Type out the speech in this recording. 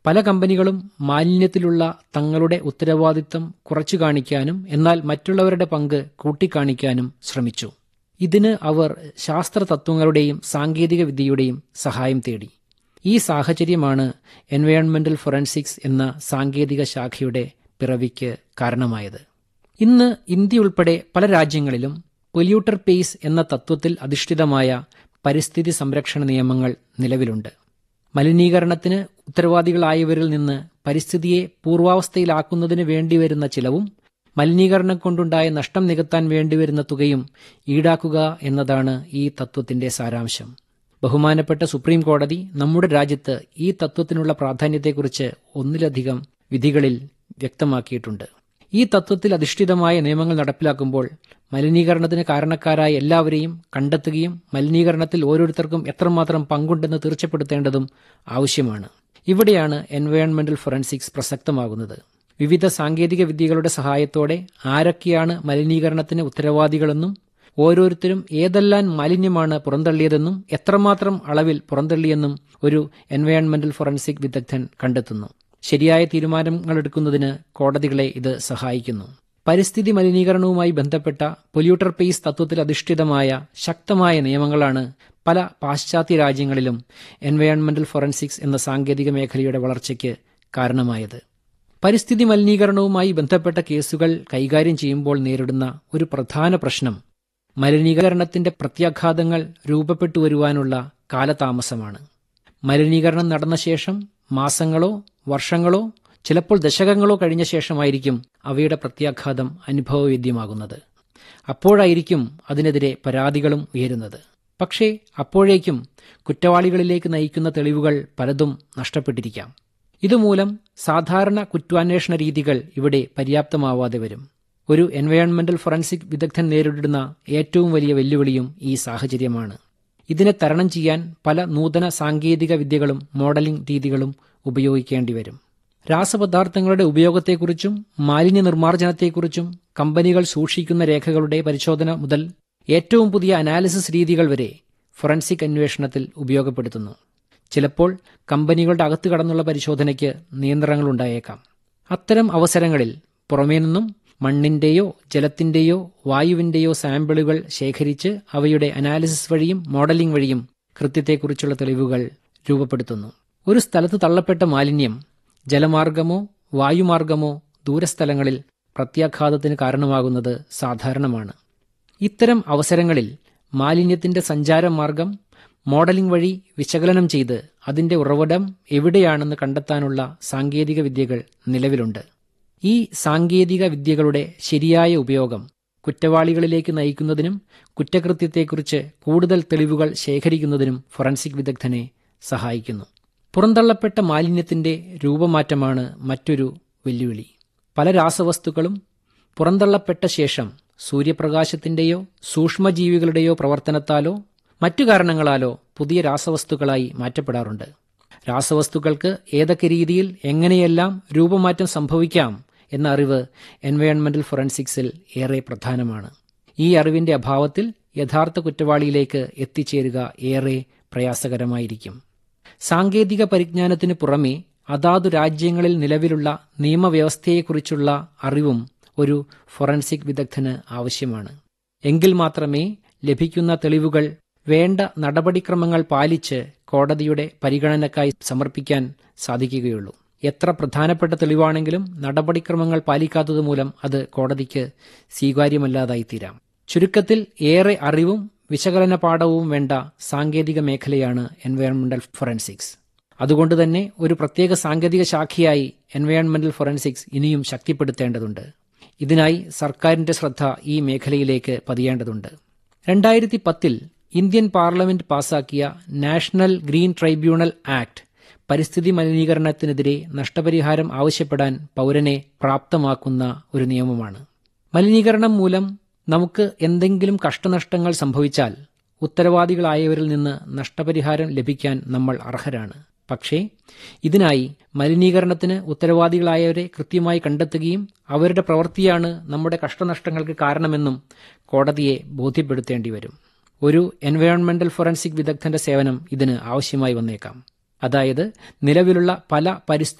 പല കമ്പനികളും മാലിന്യത്തിലുള്ള തങ്ങളുടെ ഉത്തരവാദിത്തം കുറച്ചു കാണിക്കാനും എന്നാൽ മറ്റുള്ളവരുടെ പങ്ക് കൂട്ടിക്കാണിക്കാനും ശ്രമിച്ചു ഇതിന് അവർ ശാസ്ത്ര തത്വങ്ങളുടെയും സാങ്കേതിക വിദ്യയുടെയും സഹായം തേടി ഈ സാഹചര്യമാണ് എൻവയോൺമെന്റൽ ഫൊറൻസിക്സ് എന്ന സാങ്കേതിക ശാഖയുടെ പിറവിക്ക് കാരണമായത് ഇന്ന് ഇന്ത്യ ഉൾപ്പെടെ പല രാജ്യങ്ങളിലും പൊല്യൂട്ടർ പേസ് എന്ന തത്വത്തിൽ അധിഷ്ഠിതമായ പരിസ്ഥിതി സംരക്ഷണ നിയമങ്ങൾ നിലവിലുണ്ട് മലിനീകരണത്തിന് ഉത്തരവാദികളായവരിൽ നിന്ന് പരിസ്ഥിതിയെ പൂർവാവസ്ഥയിലാക്കുന്നതിന് വേണ്ടിവരുന്ന ചിലവും മലിനീകരണം കൊണ്ടുണ്ടായ നഷ്ടം നികത്താൻ വേണ്ടിവരുന്ന തുകയും ഈടാക്കുക എന്നതാണ് ഈ തത്വത്തിന്റെ സാരാംശം ബഹുമാനപ്പെട്ട സുപ്രീം കോടതി നമ്മുടെ രാജ്യത്ത് ഈ തത്വത്തിനുള്ള പ്രാധാന്യത്തെക്കുറിച്ച് ഒന്നിലധികം വിധികളിൽ വ്യക്തമാക്കിയിട്ടുണ്ട് ഈ തത്വത്തിൽ അധിഷ്ഠിതമായ നിയമങ്ങൾ നടപ്പിലാക്കുമ്പോൾ മലിനീകരണത്തിന് കാരണക്കാരായ എല്ലാവരെയും കണ്ടെത്തുകയും മലിനീകരണത്തിൽ ഓരോരുത്തർക്കും എത്രമാത്രം പങ്കുണ്ടെന്ന് തീർച്ചപ്പെടുത്തേണ്ടതും ആവശ്യമാണ് ഇവിടെയാണ് എൻവയോൺമെന്റൽ ഫൊറൻസിക്സ് പ്രസക്തമാകുന്നത് വിവിധ സാങ്കേതിക വിദ്യകളുടെ സഹായത്തോടെ ആരൊക്കെയാണ് മലിനീകരണത്തിന് ഉത്തരവാദികളെന്നും ഓരോരുത്തരും ഏതെല്ലാം മാലിന്യമാണ് പുറന്തള്ളിയതെന്നും എത്രമാത്രം അളവിൽ പുറന്തള്ളിയെന്നും ഒരു എൻവയോൺമെന്റൽ ഫൊറൻസിക് വിദഗ്ധൻ കണ്ടെത്തുന്നു ശരിയായ തീരുമാനങ്ങൾ എടുക്കുന്നതിന് കോടതികളെ ഇത് സഹായിക്കുന്നു പരിസ്ഥിതി മലിനീകരണവുമായി ബന്ധപ്പെട്ട പൊല്യൂട്ടർ പേസ് തത്വത്തിൽ അധിഷ്ഠിതമായ ശക്തമായ നിയമങ്ങളാണ് പല പാശ്ചാത്യ രാജ്യങ്ങളിലും എൻവയോൺമെന്റൽ ഫൊറൻസിക്സ് എന്ന സാങ്കേതിക മേഖലയുടെ വളർച്ചയ്ക്ക് കാരണമായത് പരിസ്ഥിതി മലിനീകരണവുമായി ബന്ധപ്പെട്ട കേസുകൾ കൈകാര്യം ചെയ്യുമ്പോൾ നേരിടുന്ന ഒരു പ്രധാന പ്രശ്നം മലിനീകരണത്തിന്റെ പ്രത്യാഘാതങ്ങൾ രൂപപ്പെട്ടു വരുവാനുള്ള കാലതാമസമാണ് മലിനീകരണം നടന്ന ശേഷം മാസങ്ങളോ വർഷങ്ങളോ ചിലപ്പോൾ ദശകങ്ങളോ കഴിഞ്ഞ ശേഷമായിരിക്കും അവയുടെ പ്രത്യാഘാതം അനുഭവവേദ്യമാകുന്നത് അപ്പോഴായിരിക്കും അതിനെതിരെ പരാതികളും ഉയരുന്നത് പക്ഷേ അപ്പോഴേക്കും കുറ്റവാളികളിലേക്ക് നയിക്കുന്ന തെളിവുകൾ പലതും നഷ്ടപ്പെട്ടിരിക്കാം ഇതുമൂലം സാധാരണ കുറ്റാന്വേഷണ രീതികൾ ഇവിടെ പര്യാപ്തമാവാതെ വരും ഒരു എൻവയോൺമെന്റൽ ഫൊറൻസിക് വിദഗ്ധൻ നേരിടുന്ന ഏറ്റവും വലിയ വെല്ലുവിളിയും ഈ സാഹചര്യമാണ് ഇതിനെ തരണം ചെയ്യാൻ പല നൂതന സാങ്കേതിക വിദ്യകളും മോഡലിംഗ് രീതികളും ഉപയോഗിക്കേണ്ടി വരും രാസപദാർത്ഥങ്ങളുടെ ഉപയോഗത്തെക്കുറിച്ചും മാലിന്യ നിർമ്മാർജ്ജനത്തെക്കുറിച്ചും കമ്പനികൾ സൂക്ഷിക്കുന്ന രേഖകളുടെ പരിശോധന മുതൽ ഏറ്റവും പുതിയ അനാലിസിസ് രീതികൾ വരെ ഫൊറൻസിക് അന്വേഷണത്തിൽ ഉപയോഗപ്പെടുത്തുന്നു ചിലപ്പോൾ കമ്പനികളുടെ അകത്ത് കടന്നുള്ള പരിശോധനയ്ക്ക് നിയന്ത്രണങ്ങളുണ്ടായേക്കാം അത്തരം അവസരങ്ങളിൽ പുറമേ നിന്നും മണ്ണിന്റെയോ ജലത്തിന്റെയോ വായുവിന്റെയോ സാമ്പിളുകൾ ശേഖരിച്ച് അവയുടെ അനാലിസിസ് വഴിയും മോഡലിംഗ് വഴിയും കൃത്യത്തെക്കുറിച്ചുള്ള തെളിവുകൾ രൂപപ്പെടുത്തുന്നു ഒരു സ്ഥലത്ത് തള്ളപ്പെട്ട മാലിന്യം ജലമാർഗമോ വായുമാർഗമോ ദൂരസ്ഥലങ്ങളിൽ പ്രത്യാഘാതത്തിന് കാരണമാകുന്നത് സാധാരണമാണ് ഇത്തരം അവസരങ്ങളിൽ മാലിന്യത്തിന്റെ സഞ്ചാരമാർഗം മോഡലിംഗ് വഴി വിശകലനം ചെയ്ത് അതിന്റെ ഉറവിടം എവിടെയാണെന്ന് കണ്ടെത്താനുള്ള സാങ്കേതിക വിദ്യകൾ നിലവിലുണ്ട് ഈ സാങ്കേതിക വിദ്യകളുടെ ശരിയായ ഉപയോഗം കുറ്റവാളികളിലേക്ക് നയിക്കുന്നതിനും കുറ്റകൃത്യത്തെക്കുറിച്ച് കൂടുതൽ തെളിവുകൾ ശേഖരിക്കുന്നതിനും ഫൊറൻസിക് വിദഗ്ധനെ സഹായിക്കുന്നു പുറന്തള്ളപ്പെട്ട മാലിന്യത്തിന്റെ രൂപമാറ്റമാണ് മറ്റൊരു വെല്ലുവിളി പല രാസവസ്തുക്കളും പുറന്തള്ളപ്പെട്ട ശേഷം സൂര്യപ്രകാശത്തിന്റെയോ സൂക്ഷ്മജീവികളുടെയോ പ്രവർത്തനത്താലോ മറ്റു കാരണങ്ങളാലോ പുതിയ രാസവസ്തുക്കളായി മാറ്റപ്പെടാറുണ്ട് രാസവസ്തുക്കൾക്ക് ഏതൊക്കെ രീതിയിൽ എങ്ങനെയെല്ലാം രൂപമാറ്റം സംഭവിക്കാം എന്ന അറിവ് എൻവയോൺമെന്റൽ ഫൊറൻസിക്സിൽ ഏറെ പ്രധാനമാണ് ഈ അറിവിന്റെ അഭാവത്തിൽ യഥാർത്ഥ കുറ്റവാളിയിലേക്ക് എത്തിച്ചേരുക ഏറെ പ്രയാസകരമായിരിക്കും സാങ്കേതിക പരിജ്ഞാനത്തിന് പുറമെ അതാതു രാജ്യങ്ങളിൽ നിലവിലുള്ള നിയമവ്യവസ്ഥയെക്കുറിച്ചുള്ള അറിവും ഒരു ഫൊറൻസിക് വിദഗ്ധന് ആവശ്യമാണ് എങ്കിൽ മാത്രമേ ലഭിക്കുന്ന തെളിവുകൾ വേണ്ട നടപടിക്രമങ്ങൾ പാലിച്ച് കോടതിയുടെ പരിഗണനക്കായി സമർപ്പിക്കാൻ സാധിക്കുകയുള്ളൂ എത്ര പ്രധാനപ്പെട്ട തെളിവാണെങ്കിലും നടപടിക്രമങ്ങൾ പാലിക്കാത്തതുമൂലം അത് കോടതിക്ക് സ്വീകാര്യമല്ലാതായിത്തീരാം ചുരുക്കത്തിൽ ഏറെ അറിവും വിശകലന പാഠവും വേണ്ട സാങ്കേതിക മേഖലയാണ് എൻവയോൺമെന്റൽ ഫൊറൻസിക്സ് അതുകൊണ്ട് തന്നെ ഒരു പ്രത്യേക സാങ്കേതിക ശാഖയായി എൻവയോൺമെന്റൽ ഫൊറൻസിക്സ് ഇനിയും ശക്തിപ്പെടുത്തേണ്ടതുണ്ട് ഇതിനായി സർക്കാരിന്റെ ശ്രദ്ധ ഈ മേഖലയിലേക്ക് പതിയേണ്ടതുണ്ട് രണ്ടായിരത്തി പത്തിൽ ഇന്ത്യൻ പാർലമെന്റ് പാസാക്കിയ നാഷണൽ ഗ്രീൻ ട്രൈബ്യൂണൽ ആക്ട് പരിസ്ഥിതി മലിനീകരണത്തിനെതിരെ നഷ്ടപരിഹാരം ആവശ്യപ്പെടാൻ പൗരനെ പ്രാപ്തമാക്കുന്ന ഒരു നിയമമാണ് മലിനീകരണം മൂലം നമുക്ക് എന്തെങ്കിലും കഷ്ടനഷ്ടങ്ങൾ സംഭവിച്ചാൽ ഉത്തരവാദികളായവരിൽ നിന്ന് നഷ്ടപരിഹാരം ലഭിക്കാൻ നമ്മൾ അർഹരാണ് പക്ഷേ ഇതിനായി മലിനീകരണത്തിന് ഉത്തരവാദികളായവരെ കൃത്യമായി കണ്ടെത്തുകയും അവരുടെ പ്രവൃത്തിയാണ് നമ്മുടെ കഷ്ടനഷ്ടങ്ങൾക്ക് കാരണമെന്നും കോടതിയെ ബോധ്യപ്പെടുത്തേണ്ടി വരും ഒരു എൻവയോൺമെന്റൽ ഫൊറൻസിക് വിദഗ്ധന്റെ സേവനം ഇതിന് ആവശ്യമായി വന്നേക്കാം അതായത് നിലവിലുള്ള പല പരിസ്ഥിതി